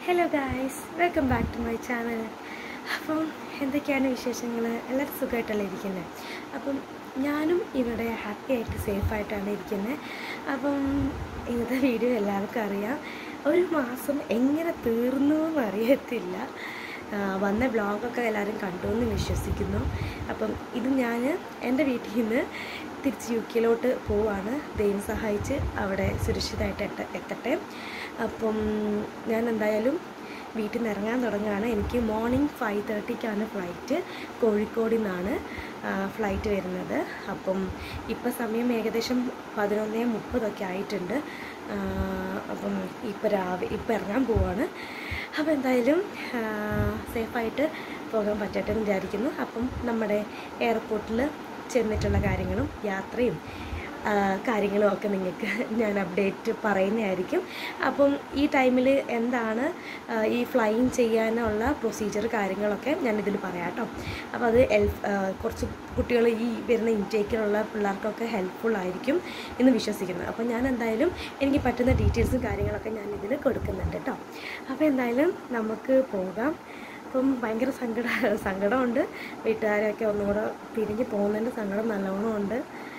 hello guys welcome back to my channel അപ്പം എന്തൊക്കെയാണ് വിശേഷങ്ങൾ എല്ലാവരും സുഖമായിട്ടല്ലേ ഇരിക്കുന്നത് അപ്പം ഞാനും ഇവിടെ ഹാപ്പി ആയിട്ട് സേഫായിട്ടാണ് ഇരിക്കുന്നത് അപ്പം ഇന്നത്തെ വീഡിയോ എല്ലാവർക്കും അറിയാം ഒരു മാസം എങ്ങനെ തീർന്നു എന്ന് അറിയത്തില്ല ആ, വന്ന ബ്ലോഗൊക്കെ എല്ലാവരും കണ്ടു എന്ന് വിശ്വസിക്കുന്നു അപ്പം ഇത് ഞാൻ എൻ്റെ വീട്ടിൽ നിന്ന് തിരിച്ച് യു കെയിലോട്ട് പോവാണ് ദൈവം സഹായിച്ച് അവിടെ സുരക്ഷിതമായിട്ട് എത്ത എത്തട്ടെ അപ്പം ഞാൻ എന്തായാലും വീട്ടിൽ നിന്ന് ഇറങ്ങാൻ തുടങ്ങുകയാണ് എനിക്ക് മോർണിംഗ് ഫൈവ് തേർട്ടിക്കാണ് ഫ്ലൈറ്റ് കോഴിക്കോടിൽ നിന്നാണ് ഫ്ലൈറ്റ് വരുന്നത് അപ്പം ഇപ്പം സമയം ഏകദേശം പതിനൊന്ന് മുപ്പതൊക്കെ ആയിട്ടുണ്ട് ആ, അപ്പം ഇപ്പം രാവിലെ ഇപ്പം ഇറങ്ങാൻ പോവാണ് അപ്പോൾ എന്തായാലും സേഫായിട്ട് പോകാൻ പറ്റട്ടെ എന്ന് വിചാരിക്കുന്നു അപ്പം നമ്മുടെ എയർപോർട്ടിൽ ചെന്നിട്ടുള്ള കാര്യങ്ങളും യാത്രയും ആ, കാര്യങ്ങളും ഒക്കെ നിങ്ങൾക്ക് ഞാൻ അപ്ഡേറ്റ് പറയുന്നതായിരിക്കും അപ്പം ഈ ടൈമിൽ എന്താണ് ആ, ഈ ഫ്ലൈയിങ് ചെയ്യാനുള്ള പ്രൊസീജിയർ കാര്യങ്ങളൊക്കെ ഞാൻ ഇതിൽ പറയാം കേട്ടോ അപ്പോൾ അത് എൽ കുറച്ച് കുട്ടികൾ ഈ വരുന്ന ഇൻടേക്കിലുള്ള പിള്ളേർക്കൊക്കെ ഹെൽപ്ഫുൾ ആയിരിക്കും എന്ന് വിശ്വസിക്കുന്നു അപ്പോൾ ഞാൻ എന്തായാലും എനിക്ക് പറ്റുന്ന ഡീറ്റെയിൽസും കാര്യങ്ങളൊക്കെ ഞാൻ ഇതിൽ കൊടുക്കുന്നുണ്ട് കേട്ടോ അപ്പോൾ എന്തായാലും നമുക്ക് പോകാം അപ്പം ഭയങ്കര സങ്കട സങ്കടമുണ്ട് വീട്ടുകാരൊക്കെ ഒന്നുകൂടെ പിരിഞ്ഞ് പോകുന്നതിൻ്റെ സങ്കടം നല്ലോണം ഉണ്ട്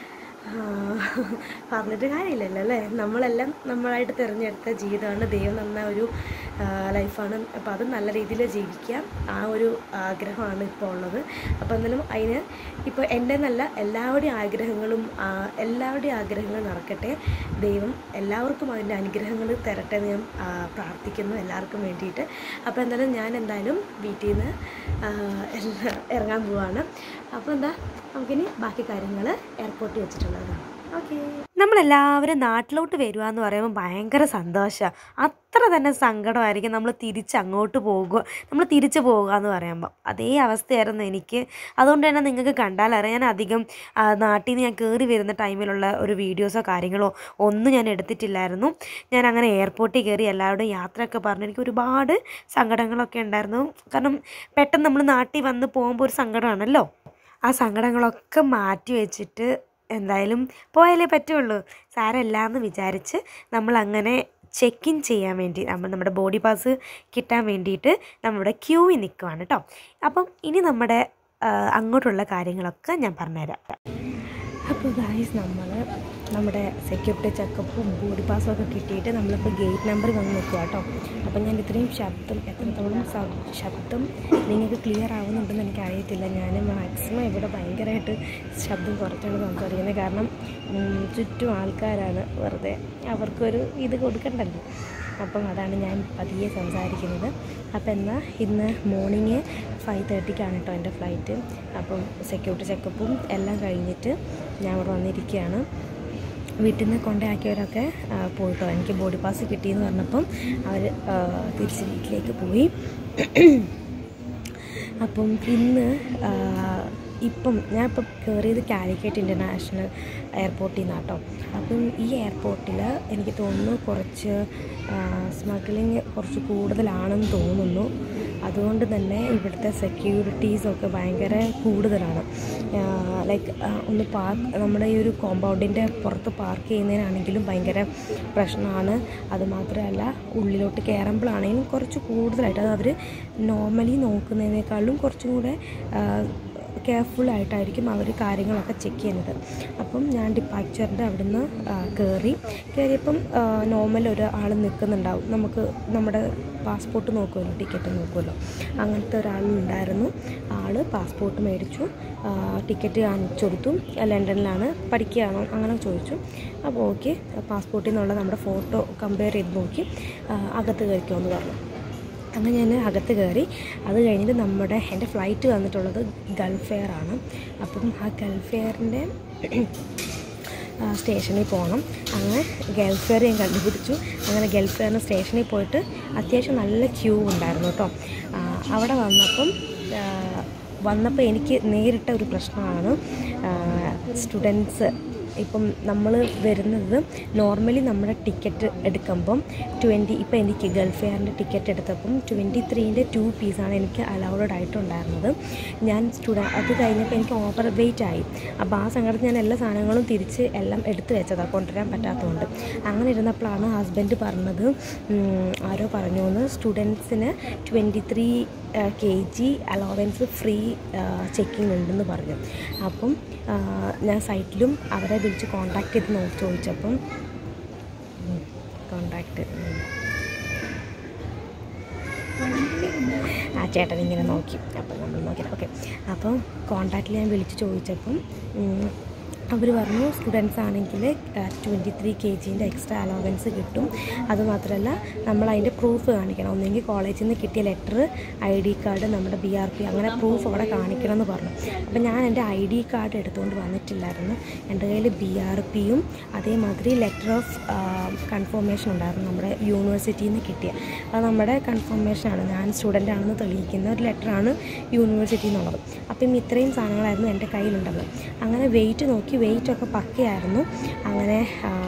ആ, പറഞ്ഞിട്ട് കാര്യമില്ലല്ലോ അല്ലേ നമ്മളെല്ലാം നമ്മളായിട്ട് തിരഞ്ഞെടുത്ത ജീവിതമാണ് ദൈവം തന്ന ഒരു ആ, ലൈഫാണ് അപ്പോൾ അത് നല്ല രീതിയിൽ ജീവിക്കുക ആ ഒരു ആഗ്രഹമാണ് ഇപ്പോൾ ഉള്ളത് അപ്പോൾ എന്നാലും അതിന് ഇപ്പോൾ എൻ്റെ എന്നല്ല എല്ലാവരുടെയും ആഗ്രഹങ്ങളും ആ, എല്ലാവരുടെയും ആഗ്രഹങ്ങൾ നടക്കട്ടെ ദൈവം എല്ലാവർക്കും അതിൻ്റെ അനുഗ്രഹങ്ങൾ തരട്ടെ എന്ന് ഞാൻ ആ, പ്രാർത്ഥിക്കുന്നു എല്ലാവർക്കും വേണ്ടിയിട്ട് അപ്പോൾ എന്തായാലും ഞാൻ എന്തായാലും വീട്ടിൽ നിന്ന് ആ, എല്ലാം ഇറങ്ങാൻ പോവാണ് അപ്പോൾ എന്താ നമുക്കിനി ബാക്കി കാര്യങ്ങൾ എയർപോർട്ടിൽ വെച്ചിട്ടുള്ളതാണ് ഓക്കെ നമ്മളെല്ലാവരും നാട്ടിലോട്ട് വരിക എന്ന് പറയുമ്പോൾ ഭയങ്കര സന്തോഷമാണ് അത്ര തന്നെ സങ്കടമായിരിക്കും നമ്മൾ തിരിച്ച് അങ്ങോട്ട് പോകുക നമ്മൾ തിരിച്ച് പോകുക എന്ന് പറയുമ്പോൾ അതേ അവസ്ഥയായിരുന്നു എനിക്ക് അതുകൊണ്ട് തന്നെ നിങ്ങൾക്ക് കണ്ടാൽ അറിയാം ഞാൻ അധികം ആ, നാട്ടിൽ നിന്ന് ഞാൻ കയറി വരുന്ന ടൈമിലുള്ള ഒരു വീഡിയോസോ കാര്യങ്ങളോ ഒന്നും ഞാൻ എടുത്തിട്ടില്ലായിരുന്നു ഞാൻ അങ്ങനെ എയർപോർട്ടിൽ കയറി എല്ലാവരോടും യാത്രയൊക്കെ പറഞ്ഞു എനിക്ക് ഒരുപാട് സങ്കടങ്ങളൊക്കെ ഉണ്ടായിരുന്നു കാരണം പെട്ടെന്ന് നമ്മൾ നാട്ടിൽ വന്ന് പോകുമ്പോൾ ഒരു സങ്കടമാണല്ലോ ആ സങ്കടങ്ങളൊക്കെ മാറ്റി വെച്ചിട്ട് എന്തായാലും പോയാലേ പറ്റുള്ളൂ സാരമില്ല എന്ന് വിചാരിച്ച് നമ്മൾ അങ്ങനെ ചെക്ക് ഇൻ ചെയ്യാൻ വേണ്ടി നമ്മൾ നമ്മുടെ ബോഡി പാസ് കിട്ടാൻ വേണ്ടിയിട്ട് നമ്മളിവിടെ ക്യൂവിൽ നിൽക്കുവാണ് കേട്ടോ അപ്പം ഇനി നമ്മുടെ ആ, അങ്ങോട്ടുള്ള കാര്യങ്ങളൊക്കെ ഞാൻ പറഞ്ഞുതരാം അപ്പോൾ ഗായ്സ് നമ്മൾ നമ്മുടെ സെക്യൂരിറ്റി ചെക്കപ്പും ബോഡി പാസ്സും ഒക്കെ കിട്ടിയിട്ട് നമ്മളിപ്പോൾ ഗേറ്റ് നമ്പർ വന്ന് നിൽക്കുക കേട്ടോ അപ്പോൾ ഞാൻ ഇത്രയും ശബ്ദം എത്രത്തോളം സ- ശബ്ദം നിങ്ങൾക്ക് ക്ലിയർ ആവുന്നുണ്ടെന്ന് എനിക്ക് അറിയത്തില്ല ഞാൻ മാക്സിമം ഇവിടെ ഭയങ്കരമായിട്ട് ശബ്ദം കുറച്ചാണ് സംസാരിക്കുന്നത് കാരണം ഉം, ചുറ്റും ആൾക്കാരാണ് വെറുതെ അവർക്കൊരു ഇത് കൊടുക്കണ്ടല്ലോ അപ്പം അതാണ് ഞാൻ പതിയെ സംസാരിക്കുന്നത് അപ്പം എന്നാൽ ഇന്ന് മോർണിംഗ് ഫൈവ് തേർട്ടിക്കാണ് കേട്ടോ എൻ്റെ ഫ്ലൈറ്റ് അപ്പം സെക്യൂരിറ്റി ചെക്കപ്പും എല്ലാം കഴിഞ്ഞിട്ട് ഞാൻ ഇവിടെ വന്നിരിക്കുകയാണ് വീട്ടിൽ നിന്ന് കൊണ്ടാക്കിയവരൊക്കെ ആ, പോയിട്ടോ എനിക്ക് ബോഡി പാസ് കിട്ടിയെന്ന് പറഞ്ഞപ്പം അവർ തിരിച്ച് വീട്ടിലേക്ക് പോയി അപ്പം ഇന്ന് ആ, ഇപ്പം ഞാൻ ഇപ്പം കയറിയത് കാലിക്കറ്റ് ഇൻ്റർനാഷണൽ എയർപോർട്ടിൽ നിന്നാണ് കേട്ടോ അപ്പം ഈ എയർപോർട്ടിൽ എനിക്ക് തോന്നുന്നു കുറച്ച് സ്മഗ്ലിങ് കുറച്ച് കൂടുതലാണെന്ന് തോന്നുന്നു അതുകൊണ്ട് തന്നെ ഇവിടുത്തെ സെക്യൂരിറ്റീസൊക്കെ ഭയങ്കര കൂടുതലാണ് ലൈക്ക് ഒന്ന് പാർക്ക് നമ്മുടെ ഈ ഒരു കോമ്പൗണ്ടിൻ്റെ പുറത്ത് പാർക്ക് ചെയ്യുന്നതിനാണെങ്കിലും ഭയങ്കര പ്രശ്നമാണ് അതുമാത്രമല്ല ഉള്ളിലോട്ട് കയറുമ്പോഴാണെങ്കിലും കുറച്ച് കൂടുതലായിട്ട് അത് അവർ നോർമലി നോക്കുന്നതിനേക്കാളും കുറച്ചും കൂടെ കെയർഫുൾ ആയിട്ടായിരിക്കും അവർ കാര്യങ്ങളൊക്കെ ചെക്ക് ചെയ്യുന്നത് അപ്പം ഞാൻ ഡിപ്പാക്ചറിൻ്റെ അവിടുന്ന് കയറി കയറിയപ്പം നോർമൽ ഒരാൾ നിൽക്കുന്നുണ്ടാവും നമുക്ക് നമ്മുടെ പാസ്പോർട്ട് നോക്കുമല്ലോ ടിക്കറ്റ് നോക്കുമല്ലോ അങ്ങനത്തെ ഒരാളുണ്ടായിരുന്നു ആൾ പാസ്പോർട്ട് മേടിച്ചു ടിക്കറ്റ് കാണിച്ചു കൊടുത്തു ലണ്ടനിലാണ് പഠിക്കുകയാണോ അങ്ങനെ ചോദിച്ചു അപ്പോൾ ഓക്കെ പാസ്പോർട്ടിൽ നിന്നുള്ള നമ്മുടെ ഫോട്ടോ കമ്പയർ ചെയ്ത് നോക്കി ആ, അകത്ത് കയറിക്കോന്ന് പറഞ്ഞു അങ്ങനെ ഞാൻ അകത്ത് കയറി അത് കഴിഞ്ഞിട്ട് നമ്മുടെ എൻ്റെ ഫ്ലൈറ്റ് വന്നിട്ടുള്ളത് ഗൾഫ് എയർ ആണ് അപ്പം ആ ഗൾഫ് എയറിൻ്റെ സ്റ്റേഷനിൽ പോകണം അങ്ങനെ ഗൾഫ് എയർ ഞാൻ കണ്ടുപിടിച്ചു അങ്ങനെ ഗൾഫ് എയറിൻ്റെ സ്റ്റേഷനിൽ പോയിട്ട് അത്യാവശ്യം നല്ല ക്യൂ ഉണ്ടായിരുന്നു കേട്ടോ ആ, അവിടെ വന്നപ്പം ആ, വന്നപ്പോൾ എനിക്ക് നേരിട്ട ഒരു പ്രശ്നമാണ് സ്റ്റുഡൻസ് ഇപ്പം നമ്മൾ വരുന്നത് നോർമലി നമ്മുടെ ടിക്കറ്റ് എടുക്കുമ്പം ട്വൻറ്റി ഇപ്പം എനിക്ക് ഗൾഫ് എയറിൻ്റെ ടിക്കറ്റ് എടുത്തപ്പം ട്വൻറ്റി ത്രീൻ്റെ ടു പീസാണ് എനിക്ക് അലൗഡ് ആയിട്ടുണ്ടായിരുന്നത് ഞാൻ സ്റ്റുഡൻ അത് കഴിഞ്ഞപ്പോൾ എനിക്ക് ഓവർ വെയിറ്റ് ആയി അപ്പോൾ ആ സങ്കടത്തിൽ ഞാൻ എല്ലാ സാധനങ്ങളും തിരിച്ച് എല്ലാം എടുത്തു വെച്ചതാണ് കൊണ്ടുവരാൻ പറ്റാത്തതുകൊണ്ട് അങ്ങനെ ഇരുന്നപ്പോഴാണ് ഹസ്ബൻഡ് പറഞ്ഞത് ഉം, ആരോ പറഞ്ഞു എന്ന് സ്റ്റുഡൻസിന് twenty three K G allowance free checking ഉണ്ടെന്ന് പറഞ്ഞു അപ്പം ആ, ഞാൻ സൈറ്റിലും അവരെ വിളിച്ച് കോണ്ടാക്ട് ചെയ്ത് നോക്കി ചോദിച്ചപ്പം കോണ്ടാക്ട് ആ ചേട്ടൻ ഇങ്ങനെ നോക്കി അപ്പം നമ്മൾ നോക്കി ഓക്കെ അപ്പം കോണ്ടാക്റ്റിൽ ഞാൻ വിളിച്ച് ചോദിച്ചപ്പം അവർ പറഞ്ഞു സ്റ്റുഡൻസ് ആണെങ്കിൽ ട്വൻറ്റി ത്രീ കെ ജീൻ്റെ എക്സ്ട്രാ അലോവൻസ് കിട്ടും അതുമാത്രമല്ല നമ്മൾ അതിൻ്റെ പ്രൂഫ് കാണിക്കണം ഒന്നെങ്കിൽ കോളേജിൽ നിന്ന് കിട്ടിയ ലെറ്റർ ഐ ഡി കാർഡ് നമ്മുടെ ബി ആർ പി അങ്ങനെ പ്രൂഫ് അവിടെ കാണിക്കണം എന്ന് പറഞ്ഞു അപ്പം ഞാൻ എൻ്റെ ഐ ഡി കാർഡ് എടുത്തുകൊണ്ട് വന്നിട്ടില്ലായിരുന്നു എൻ്റെ കയ്യിൽ ബി ആർ പിയും അതേമാതിരി ലെറ്റർ ഓഫ് കൺഫർമേഷൻ ഉണ്ടായിരുന്നു നമ്മുടെ യൂണിവേഴ്സിറ്റിയിൽ നിന്ന് കിട്ടിയ അത് നമ്മുടെ കൺഫർമേഷനാണ് ഞാൻ സ്റ്റുഡൻ്റ് ആണെന്ന് തെളിയിക്കുന്ന ഒരു ലെറ്ററാണ് യൂണിവേഴ്സിറ്റി എന്നുള്ളത് അപ്പം ഇത്രയും സാധനങ്ങളായിരുന്നു എൻ്റെ കയ്യിലുണ്ടല്ലോ അങ്ങനെ വെയിറ്റ് നോക്കി വെയിറ്റ് ഒക്കെ പക്കയായിരുന്നു അങ്ങനെ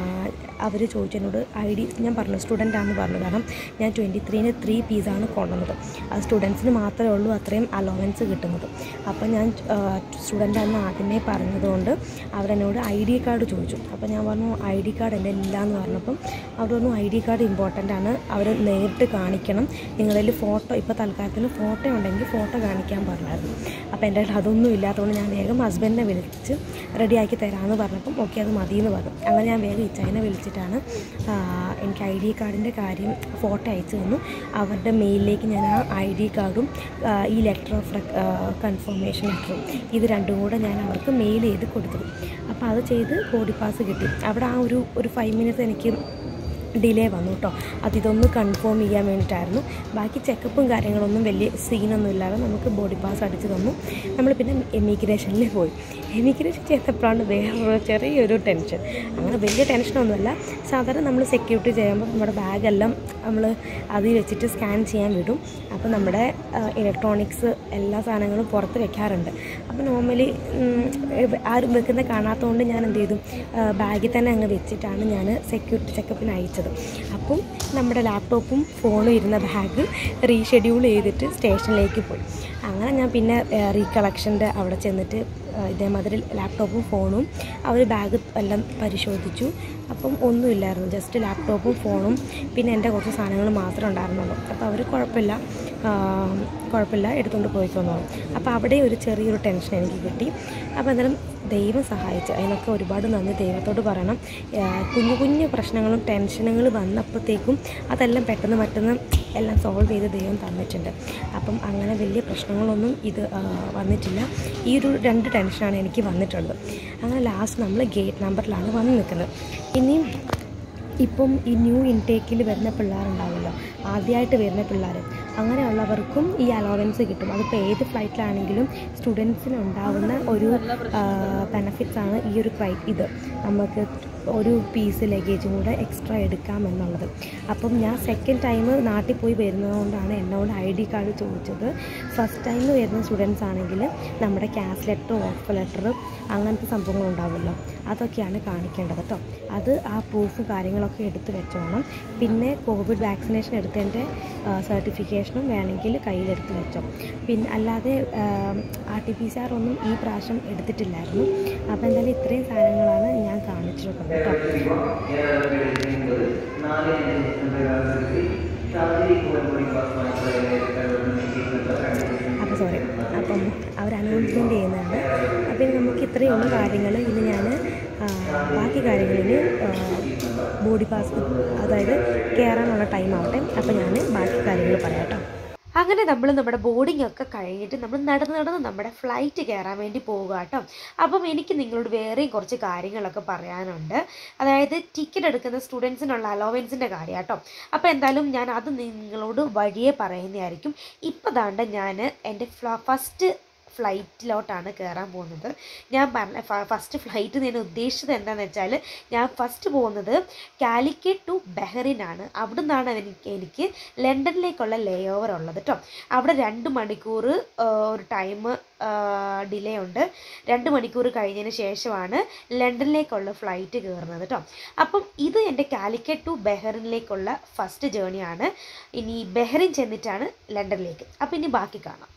അവർ ചോദിച്ചതിനോട് ഐ ഡി ഞാൻ പറഞ്ഞു സ്റ്റുഡൻ്റ് ആണെന്ന് പറഞ്ഞു കാരണം ഞാൻ ട്വൻറ്റി ത്രീന് ത്രീ പീസാണ് കൊണ്ടുവന്നത് അത് സ്റ്റുഡൻസിന് മാത്രമേ ഉള്ളൂ അത്രയും അലോവൻസ് കിട്ടുന്നത് അപ്പോൾ ഞാൻ സ്റ്റുഡൻ്റ് ആണെന്ന് ആദ്യമേ പറഞ്ഞതുകൊണ്ട് അവരെന്നോട് ഐ ഡി കാർഡ് ചോദിച്ചു അപ്പോൾ ഞാൻ പറഞ്ഞു ഐ ഡി കാർഡ് എൻ്റെ ഇല്ല എന്ന് പറഞ്ഞപ്പം അവർ പറഞ്ഞു ഐ ഡി കാർഡ് ഇമ്പോർട്ടൻ്റ് ആണ് അവർ നേരിട്ട് കാണിക്കണം നിങ്ങളിൽ ഫോട്ടോ ഇപ്പോൾ തൽക്കാലത്തിന് ഫോട്ടോ ഉണ്ടെങ്കിൽ ഫോട്ടോ കാണിക്കാൻ പറഞ്ഞായിരുന്നു അപ്പോൾ എൻ്റെ കയ്യിൽ അതൊന്നും ഇല്ലാത്തതുകൊണ്ട് ഞാൻ വേഗം ഹസ്ബൻഡിനെ വിളിച്ച് റെഡിയാക്കി തരാമെന്ന് പറഞ്ഞപ്പം ഓക്കെ അത് മതി എന്ന് പറഞ്ഞു അങ്ങനെ ഞാൻ വേഗം ഇച്ചായനെ വിളിച്ചിട്ടാണ് ആ, എനിക്ക് ഐ ഡി കാർഡിൻ്റെ കാര്യം ഫോട്ടോ അയച്ചു തന്നു അവരുടെ മെയിലിലേക്ക് ഞാൻ ആ ഐ ഡി കാർഡും ആ, ഈ ലെറ്റർ ഓഫ് കൺഫർമേഷൻ ലെറ്ററും ഇത് രണ്ടും കൂടെ ഞാൻ അവർക്ക് മെയിൽ ചെയ്ത് കൊടുത്തു അപ്പോൾ അത് ചെയ്ത് ബോഡി പാസ് കിട്ടി അവിടെ ആ ഒരു ഒരു ഫൈവ് മിനിറ്റ്സ് എനിക്ക് ഡിലേ വന്നു കേട്ടോ അത് ഇതൊന്ന് കൺഫേം ചെയ്യാൻ വേണ്ടിയിട്ടായിരുന്നു ബാക്കി ചെക്കപ്പും കാര്യങ്ങളൊന്നും വലിയ സീനൊന്നും ഇല്ലാതെ നമുക്ക് ബോഡി പാസ് അടിച്ച് തന്നു നമ്മൾ പിന്നെ എമിഗ്രേഷനിൽ പോയി എമിഗ്രേഷൻ ചെയ്തപ്പോഴാണ് വേറൊരു ചെറിയൊരു ടെൻഷൻ അങ്ങനെ വലിയ ടെൻഷനൊന്നുമല്ല സാധാരണ നമ്മൾ സെക്യൂരിറ്റി ചെയ്യുമ്പോൾ നമ്മുടെ ബാഗെല്ലാം നമ്മൾ അതിൽ വെച്ചിട്ട് സ്കാൻ ചെയ്യാൻ വിടും അപ്പോൾ നമ്മുടെ ഇലക്ട്രോണിക്സ് എല്ലാ സാധനങ്ങളും പുറത്ത് വെക്കാറുണ്ട് അപ്പോൾ നോർമലി ആരും വെക്കുന്ന കാണാത്തതുകൊണ്ട് ഞാൻ എന്ത് ചെയ്തു ബാഗിൽ തന്നെ അങ്ങ് വെച്ചിട്ടാണ് ഞാൻ സെക്യൂരിറ്റി ചെക്കപ്പിന് അയച്ചത് അപ്പം നമ്മുടെ ലാപ്ടോപ്പും ഫോണും ഇരുന്ന ബാഗ് റീഷെഡ്യൂൾ ചെയ്തിട്ട് സ്റ്റേഷനിലേക്ക് പോയി അങ്ങനെ ഞാൻ പിന്നെ റീകളക്ഷൻ്റെ അവിടെ ചെന്നിട്ട് ആ, ഇതേമാതിരി ലാപ്ടോപ്പും ഫോണും അവർ ബാഗ് എല്ലാം പരിശോധിച്ചു അപ്പം ഒന്നുമില്ലായിരുന്നു ജസ്റ്റ് ലാപ്ടോപ്പും ഫോണും പിന്നെ എൻ്റെ കുറച്ച് സാധനങ്ങൾ മാത്രമേ ഉണ്ടായിരുന്നുള്ളൂ അപ്പോൾ അവർ കുഴപ്പമില്ല ആ, കുഴപ്പമില്ല എടുത്തുകൊണ്ട് പോയിക്കോന്നു പറഞ്ഞു അപ്പോൾ അവിടെ ഒരു ചെറിയൊരു ടെൻഷൻ എനിക്ക് കിട്ടി അപ്പോൾ എന്തായാലും ദൈവം സഹായിച്ചു അതിനൊക്കെ ഒരുപാട് നന്ദി ദൈവത്തോട് പറയണം ആ, കുഞ്ഞു കുഞ്ഞു പ്രശ്നങ്ങളും ടെൻഷനുകൾ വന്നപ്പോഴത്തേക്കും അതെല്ലാം പെട്ടെന്ന് പെട്ടെന്ന് എല്ലാം സോൾവ് ചെയ്ത് ദൈവം തന്നിട്ടുണ്ട് അപ്പം അങ്ങനെ വലിയ പ്രശ്നങ്ങളൊന്നും ഇത് ആ, വന്നിട്ടില്ല ഈ ഒരു രണ്ട് ടെൻഷനാണ് എനിക്ക് വന്നിട്ടുള്ളത് അങ്ങനെ ലാസ്റ്റ് നമ്മൾ ഗേറ്റ് നമ്പറിലാണ് വന്ന് നിൽക്കുന്നത് ഇനിയും ഇപ്പം ഈ ന്യൂ ഇൻടേക്കിൽ വരുന്ന പിള്ളേരുണ്ടാവുമല്ലോ ആദ്യമായിട്ട് വരുന്ന പിള്ളേർ അങ്ങനെയുള്ളവർക്കും ഈ അലോവൻസ് കിട്ടും അതിപ്പോൾ ഏത് ഫ്ലൈറ്റിലാണെങ്കിലും സ്റ്റുഡൻസിന് ഉണ്ടാവുന്ന ഒരു ബെനഫിറ്റ്സ് ആണ് ഈ ഒരു ക്രൈ ഇത് നമുക്ക് ഒരു പീസ് ലഗേജും കൂടെ എക്സ്ട്രാ എടുക്കാം എന്നുള്ളത് അപ്പം ഞാൻ സെക്കൻഡ് ടൈം നാട്ടിൽ പോയി വരുന്നതുകൊണ്ടാണ് എന്നോട് ഐ ഡി കാർഡ് ചോദിച്ചത് ഫസ്റ്റ് ടൈം വരുന്ന സ്റ്റുഡൻസ് ആണെങ്കിൽ നമ്മുടെ ക്യാഷ് ലെറ്റർ ഓഫ് ലെറ്റർ അങ്ങനത്തെ സംഭവങ്ങൾ ഉണ്ടാവുമല്ലോ അതൊക്കെയാണ് കാണിക്കേണ്ടത് കേട്ടോ അത് ആ പ്രൂഫ് കാര്യങ്ങളൊക്കെ എടുത്ത് വെച്ചോണം പിന്നെ കോവിഡ് വാക്സിനേഷൻ എടുത്തതിൻ്റെ സർട്ടിഫിക്കേഷനും വേണമെങ്കിൽ കയ്യിലെടുത്ത് വെച്ചോ പിന്നെ അല്ലാതെ R T P C R ഒന്നും ഈ പ്രാവശ്യം എടുത്തിട്ടില്ലായിരുന്നു അപ്പോൾ എന്തായാലും ഇത്രയും സാധനങ്ങളാണ് ഞാൻ കാണിച്ചിട്ടുള്ളത് കേട്ടോ അപ്പോൾ സോറി അപ്പം അവർ അനൗൺസ്മെൻറ്റ് ചെയ്യുന്നതാണ് അപ്പോൾ ഇനി നമുക്ക് ഇത്രയേ ഉള്ളൂ കാര്യങ്ങൾ ഇനി ഞാൻ ബാക്കി കാര്യങ്ങളിന് ബോഡി പാസ് അതായത് കയറാനുള്ള ടൈം ആവട്ടെ അപ്പോൾ ഞാൻ ബാക്കി കാര്യങ്ങൾ പറയാം കേട്ടോ അങ്ങനെ നമ്മൾ നമ്മുടെ ബോർഡിംഗ് ഒക്കെ കഴിഞ്ഞിട്ട് നമ്മൾ നടന്ന് നടന്ന് നമ്മുടെ ഫ്ലൈറ്റ് കയറാൻ വേണ്ടി പോവുക കേട്ടോ അപ്പം എനിക്ക് നിങ്ങളോട് വേറെയും കുറച്ച് കാര്യങ്ങളൊക്കെ പറയാനുണ്ട് അതായത് ടിക്കറ്റ് എടുക്കുന്ന സ്റ്റുഡൻസിനുള്ള അലോവൻസിൻ്റെ കാര്യം കേട്ടോ അപ്പോൾ എന്തായാലും ഞാൻ അത് നിങ്ങളോട് വഴിയെ പറയുന്നതായിരിക്കും ഇപ്പോൾ ദാണ്ട് ഞാൻ എൻ്റെ ഫസ്റ്റ് ഫ്ലൈറ്റിലോട്ടാണ് കയറാൻ പോകുന്നത് ഞാൻ പറഞ്ഞ ഫസ്റ്റ് ഫ്ലൈറ്റ് ഞാൻ ഉദ്ദേശിച്ചത് എന്താണെന്ന് വെച്ചാൽ ഞാൻ ഫസ്റ്റ് പോകുന്നത് കാലിക്കറ്റ് ടു ബഹ്റിനാണ് അവിടെ നിന്നാണ് എനിക്ക് എനിക്ക് ലണ്ടനിലേക്കുള്ള ലേ ഓവർ ഉള്ളത് കേട്ടോ അവിടെ രണ്ട് മണിക്കൂർ ഒരു ടൈം ഡിലേ ഉണ്ട് രണ്ട് മണിക്കൂർ കഴിഞ്ഞതിന് ശേഷമാണ് ലണ്ടനിലേക്കുള്ള ഫ്ലൈറ്റ് കയറുന്നത് കേട്ടോ അപ്പം ഇത് എൻ്റെ കാലിക്കറ്റ് ടു ബഹ്റിനിലേക്കുള്ള ഫസ്റ്റ് ജേണിയാണ് ഇനി ബഹ്റിൻ ചെന്നിട്ടാണ് ലണ്ടനിലേക്ക് അപ്പം ഇനി ബാക്കി കാണാം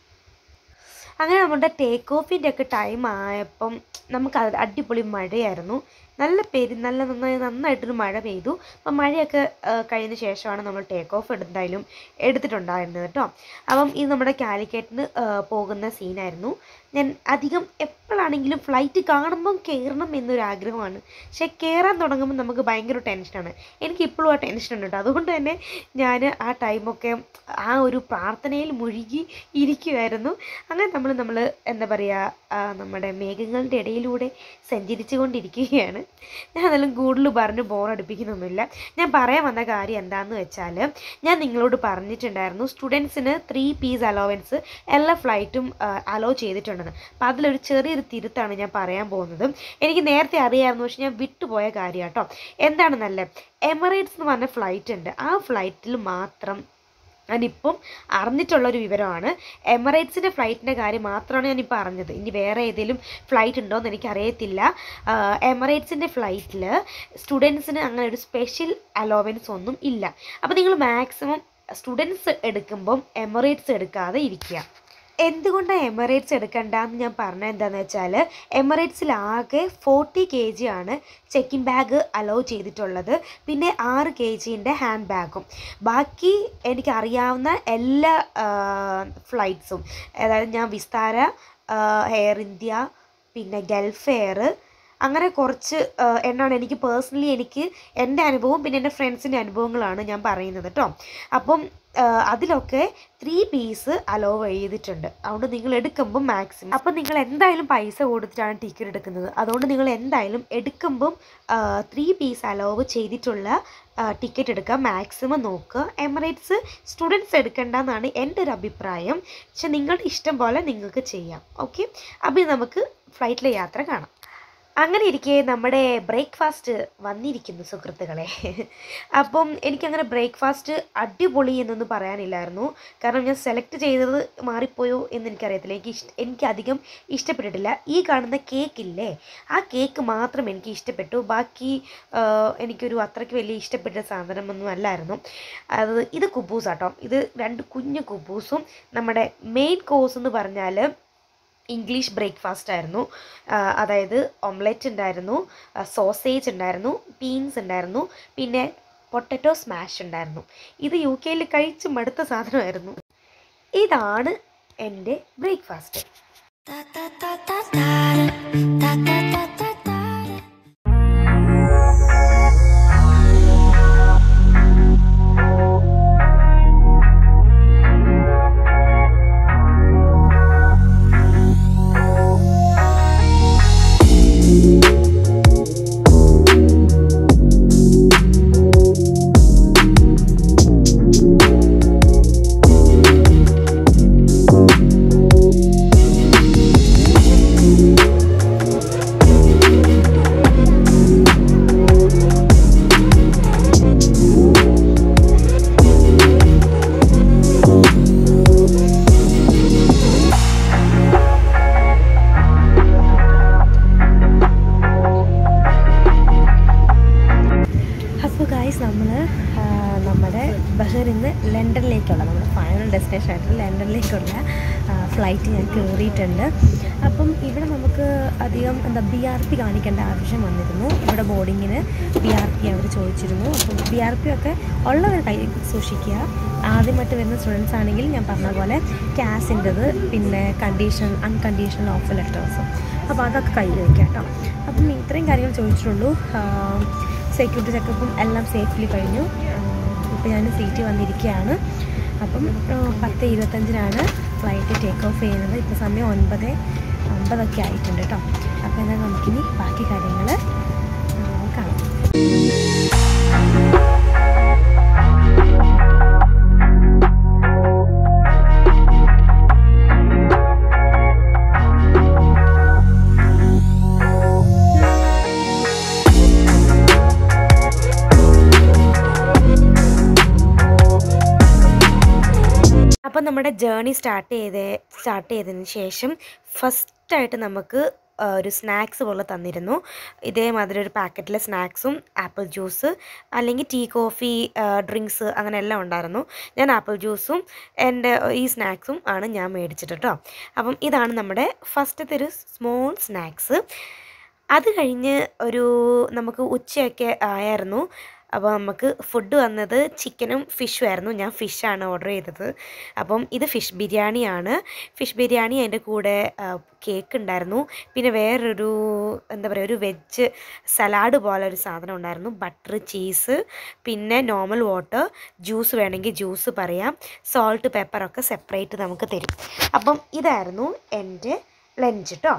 അങ്ങനെ നമ്മുടെ ടേക്ക് ഓഫിൻ്റെ ഒക്കെ ടൈം ആയപ്പം നമുക്ക് അത് അടിപൊളി മഴയായിരുന്നു നല്ല പേര് നല്ല നന്നായി നന്നായിട്ടൊരു മഴ പെയ്തു അപ്പം മഴയൊക്കെ ആ, കഴിഞ്ഞ ശേഷമാണ് നമ്മൾ ടേക്ക് ഓഫ് എന്തായാലും എടുത്തിട്ടുണ്ടായിരുന്നത് കേട്ടോ അപ്പം ഇത് നമ്മുടെ കാലിക്കറ്റിന് പോകുന്ന സീനായിരുന്നു ഞാൻ അധികം എപ്പോഴാണെങ്കിലും ഫ്ലൈറ്റ് കാണുമ്പം കയറണം എന്നൊരു ആഗ്രഹമാണ് പക്ഷേ കയറാൻ തുടങ്ങുമ്പോൾ നമുക്ക് ഭയങ്കര ടെൻഷനാണ് എനിക്ക് ഇപ്പോഴും ആ ടെൻഷൻ ഉണ്ട് കേട്ടോ അതുകൊണ്ട് തന്നെ ഞാൻ ആ ടൈമൊക്കെ ആ ഒരു പ്രാർത്ഥനയിൽ മുഴുകി ഇരിക്കുമായിരുന്നു അങ്ങനെ നമ്മൾ നമ്മൾ എന്താ പറയുക നമ്മുടെ മേഘങ്ങളുടെ ഇടയിലൂടെ സഞ്ചരിച്ചു കൊണ്ടിരിക്കുകയാണ് ഞാൻ അതെല്ലാം കൂടുതൽ പറഞ്ഞ് ബോറടിപ്പിക്കുന്നൊന്നുമില്ല ഞാൻ പറയാൻ വന്ന കാര്യം എന്താണെന്ന് വെച്ചാൽ ഞാൻ നിങ്ങളോട് പറഞ്ഞിട്ടുണ്ടായിരുന്നു സ്റ്റുഡൻസിന് ത്രീ പീസ് അലോവൻസ് എല്ലാ ഫ്ലൈറ്റും അലോ ചെയ്തിട്ടുണ്ടെന്ന് അപ്പോൾ അതിലൊരു ചെറിയൊരു തിരുത്താണ് ഞാൻ പറയാൻ പോകുന്നത് എനിക്ക് നേരത്തെ അറിയാമായിരുന്നു പക്ഷെ ഞാൻ വിട്ടുപോയ കാര്യം കേട്ടോ എന്താണെന്നല്ലേ എമിറേറ്റ്സ് എന്ന് പറഞ്ഞ ഫ്ലൈറ്റ് ഉണ്ട് ആ ഫ്ലൈറ്റിൽ മാത്രം ഞാനിപ്പം അറിഞ്ഞിട്ടുള്ളൊരു വിവരമാണ് എമിറേറ്റ്സിൻ്റെ ഫ്ലൈറ്റിൻ്റെ കാര്യം മാത്രമാണ് ഞാനിപ്പോൾ അറിഞ്ഞത് ഇനി വേറെ ഏതെങ്കിലും ഫ്ലൈറ്റ് ഉണ്ടോ എന്ന് എനിക്കറിയത്തില്ല എമിറേറ്റ്സിൻ്റെ ഫ്ലൈറ്റിൽ സ്റ്റുഡൻസിന് അങ്ങനെ ഒരു സ്പെഷ്യൽ അലോവൻസ് ഒന്നും ഇല്ല അപ്പോൾ നിങ്ങൾ മാക്സിമം സ്റ്റുഡൻസ് എടുക്കുമ്പം എമിറേറ്റ്സ് എടുക്കാതെ ഇരിക്കുക എന്തുകൊണ്ടാണ് എമിറേറ്റ്സ് എടുക്കണ്ടെന്ന് ഞാൻ പറഞ്ഞത് എന്താണെന്ന് വെച്ചാൽ എമിറേറ്റ്സിൽ ആകെ ഫോർട്ടി കെ ജി ആണ് ചെക്കിൻ ബാഗ് അലോ ചെയ്തിട്ടുള്ളത് പിന്നെ ആറ് കെ ജിൻ്റെ ഹാൻഡ് ബാഗും ബാക്കി എനിക്കറിയാവുന്ന എല്ലാ ഫ്ലൈറ്റ്സും അതായത് ഞാൻ വിസ്താര എയർ ഇന്ത്യ പിന്നെ ഗൾഫ് എയർ അങ്ങനെ കുറച്ച് ആ, എണ്ണമാണ് എനിക്ക് പേഴ്സണലി എനിക്ക് എൻ്റെ അനുഭവം പിന്നെ എൻ്റെ ഫ്രണ്ട്സിൻ്റെ അനുഭവങ്ങളാണ് ഞാൻ പറയുന്നത് കേട്ടോ അപ്പം ആ, അതിലൊക്കെ ത്രീ പീസ് അലോ ചെയ്തിട്ടുണ്ട് അതുകൊണ്ട് നിങ്ങൾ എടുക്കുമ്പം മാക്സിമം അപ്പം നിങ്ങൾ എന്തായാലും പൈസ കൊടുത്തിട്ടാണ് ടിക്കറ്റ് എടുക്കുന്നത് അതുകൊണ്ട് നിങ്ങൾ എന്തായാലും എടുക്കുമ്പം ത്രീ പീസ് അലോവ് ചെയ്തിട്ടുള്ള ടിക്കറ്റ് എടുക്കുക മാക്സിമം നോക്കുക എമിറേറ്റ്സ് സ്റ്റുഡൻസ് എടുക്കേണ്ടെന്നാണ് എൻ്റെ ഒരു അഭിപ്രായം പക്ഷെ നിങ്ങളുടെ ഇഷ്ടം പോലെ നിങ്ങൾക്ക് ചെയ്യാം ഓക്കെ അപ്പം നമുക്ക് ഫ്ലൈറ്റിലെ യാത്ര കാണാം അങ്ങനെ ഇരിക്കെ നമ്മുടെ ബ്രേക്ക്ഫാസ്റ്റ് വന്നിരിക്കുന്നു സുഹൃത്തുക്കളെ അപ്പം എനിക്കങ്ങനെ ബ്രേക്ക്ഫാസ്റ്റ് അടിപൊളി എന്നൊന്നും പറയാനില്ലായിരുന്നു കാരണം ഞാൻ സെലക്ട് ചെയ്തത് മാറിപ്പോയോ എന്ന് എനിക്കറിയത്തില്ല എനിക്ക് ഇഷ്ട എനിക്ക് അധികം ഇഷ്ടപ്പെട്ടിട്ടില്ല ഈ കാണുന്ന കേക്ക് ഇല്ലേ ആ കേക്ക് മാത്രം എനിക്ക് ഇഷ്ടപ്പെട്ടു ബാക്കി ആ, എനിക്കൊരു അത്രയ്ക്ക് വലിയ ഇഷ്ടപ്പെട്ട സാധനമൊന്നും അല്ലായിരുന്നു അത് ഇത് കുബൂസാട്ടോ ഇത് രണ്ട് കുഞ്ഞു കുബൂസും നമ്മുടെ മെയിൻ കോഴ്സ് എന്ന് പറഞ്ഞാൽ ഇംഗ്ലീഷ് ബ്രേക്ക്ഫാസ്റ്റ് ആയിരുന്നു ആ, അതായത് ഓംലെറ്റ് ഉണ്ടായിരുന്നു സോസേജ് ഉണ്ടായിരുന്നു ബീൻസ് ഉണ്ടായിരുന്നു പിന്നെ പൊട്ടറ്റോ സ്മാഷ് ഉണ്ടായിരുന്നു ഇത് യു കെയിൽ കഴിച്ച് മടുത്ത സാധനമായിരുന്നു ഇതാണ് എൻ്റെ ബ്രേക്ക്ഫാസ്റ്റ് അപ്പോൾ ഗായ്സ് നമ്മൾ നമ്മുടെ ബഹറിൽ നിന്ന് ലണ്ടനിലേക്കുള്ള നമ്മുടെ ഫൈനൽ ഡെസ്റ്റിനേഷൻ ആയിട്ട് ലണ്ടനിലേക്കുള്ള ഫ്ലൈറ്റ് ഞാൻ കയറിയിട്ടുണ്ട് അപ്പം ഇവിടെ നമുക്ക് അധികം എന്താ ബി ആർ പി കാണിക്കേണ്ട ആവശ്യം വന്നിരുന്നു ഇവിടെ ബോർഡിങ്ങിന് ബി ആർ പി അവർ ചോദിച്ചിരുന്നു അപ്പം ബി ആർ പി ഒക്കെ ഉള്ളവർ കൈ സൂക്ഷിക്കുക ആദ്യമായിട്ട് വരുന്ന സ്റ്റുഡൻസ് ആണെങ്കിൽ ഞാൻ പറഞ്ഞ പോലെ ക്യാസിൻ്റെത് പിന്നെ കണ്ടീഷൻ അൺകണ്ടീഷണൽ ഓഫ് ലെറ്റേഴ്സും അപ്പോൾ അതൊക്കെ കയ്യിൽ വയ്ക്കാം കേട്ടോ അപ്പം ഇത്രയും കാര്യങ്ങൾ ചോദിച്ചിട്ടുള്ളൂ സെക്യൂരിറ്റി ചെക്കപ്പും എല്ലാം സേഫ്ലി കഴിഞ്ഞു ഇപ്പോൾ ഞാൻ സീറ്റ് വന്നിരിക്കുകയാണ് അപ്പം ആ, പത്ത് ഇരുപത്തഞ്ചിനാണ് ഫ്ലൈറ്റ് ടേക്ക് ഓഫ് ചെയ്യുന്നത് ഇപ്പോൾ സമയം ഒൻപത് അമ്പതൊക്കെ ആയിട്ടുണ്ട് കേട്ടോ അപ്പോൾ എന്നാൽ നമുക്കിനി ബാക്കി കാര്യങ്ങൾ കാണാം അപ്പം നമ്മുടെ ജേണി സ്റ്റാർട്ട് ചെയ്ത് സ്റ്റാർട്ട് ചെയ്തതിന് ശേഷം ഫസ്റ്റായിട്ട് നമുക്ക് ആ, ഒരു സ്നാക്സ് പോലെ തന്നിരുന്നു ഇതേമാതിരി ഒരു പാക്കറ്റിലെ സ്നാക്സും ആപ്പിൾ ജ്യൂസ് അല്ലെങ്കിൽ ടീ കോഫി ഡ്രിങ്ക്സ് അങ്ങനെ എല്ലാം ഉണ്ടായിരുന്നു ഞാൻ ആപ്പിൾ ജ്യൂസും എൻ്റെ ഈ സ്നാക്സും ആണ് ഞാൻ മേടിച്ചിട്ട് കേട്ടോ അപ്പം ഇതാണ് നമ്മുടെ ഫസ്റ്റത്തെ ഒരു സ്മോൾ സ്നാക്സ് അത് കഴിഞ്ഞ് ഒരു നമുക്ക് ഉച്ചയൊക്കെ ആയിരുന്നു അപ്പോൾ നമുക്ക് ഫുഡ് വന്നത് ചിക്കനും ഫിഷും ആയിരുന്നു ഞാൻ ഫിഷാണ് ഓർഡർ ചെയ്തത് അപ്പം ഇത് ഫിഷ് ബിരിയാണിയാണ് ഫിഷ് ബിരിയാണി അതിൻ്റെ കൂടെ കേക്ക് ഉണ്ടായിരുന്നു പിന്നെ വേറൊരു എന്താ പറയുക ഒരു വെജ് സലാഡ് പോലെ ഒരു സാധനം ഉണ്ടായിരുന്നു ബട്ടർ ചീസ് പിന്നെ നോർമൽ വാട്ടർ ജ്യൂസ് വേണമെങ്കിൽ ജ്യൂസ് പറയാം സോൾട്ട് പെപ്പറൊക്കെ സെപ്പറേറ്റ് നമുക്ക് തരും അപ്പം ഇതായിരുന്നു എൻ്റെ ലഞ്ച് കേട്ടോ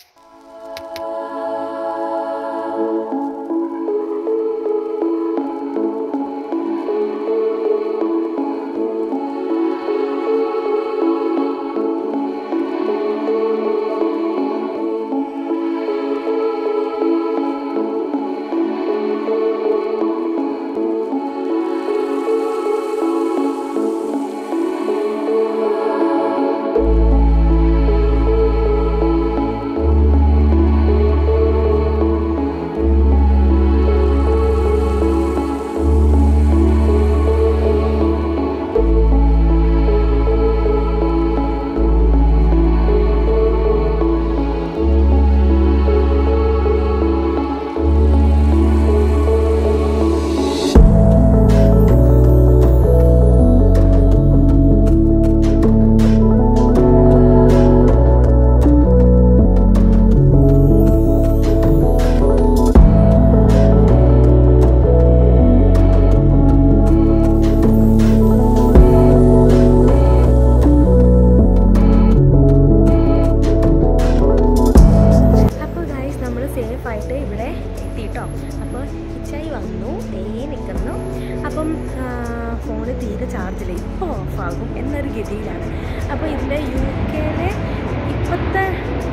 അപ്പോൾ ഗൈസ് നമ്മൾ സേഫ് ആയിട്ട് ഇവിടെ എത്തിയിട്ടോ അപ്പോൾ ഹിച്ചായി വന്നു ദേ നിൽക്കുന്നു അപ്പം ഫോണ് തീരെ ചാർജില്ല ഇപ്പോൾ ഓഫാകും എന്നൊരു ഗതിയിലാണ് അപ്പോൾ ഇതിൻ്റെ യു കെയിലെ ഇപ്പോഴത്തെ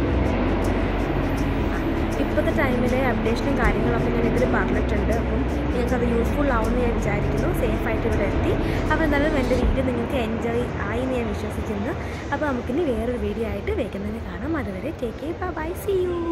ഇപ്പോഴത്തെ ടൈമിലെ അപ്ഡേഷനും കാര്യങ്ങളൊക്കെ ഞാൻ ഇതിൽ പറഞ്ഞിട്ടുണ്ട് അപ്പം നിങ്ങൾക്കത് യൂസ്ഫുൾ ആവുമെന്ന് ഞാൻ വിചാരിക്കുന്നു സേഫായിട്ട് ഇവിടെ എത്തി അപ്പോൾ എന്തായാലും എൻ്റെ വീഡിയോ നിങ്ങൾക്ക് എൻജോയ് ആയി എന്ന് ഞാൻ വിശ്വസിക്കുന്നു അപ്പോൾ നമുക്കിനി വേറൊരു വീഡിയോ ആയിട്ട് വേഗം തന്നെ കാണാം അതുവരെ take care bye see U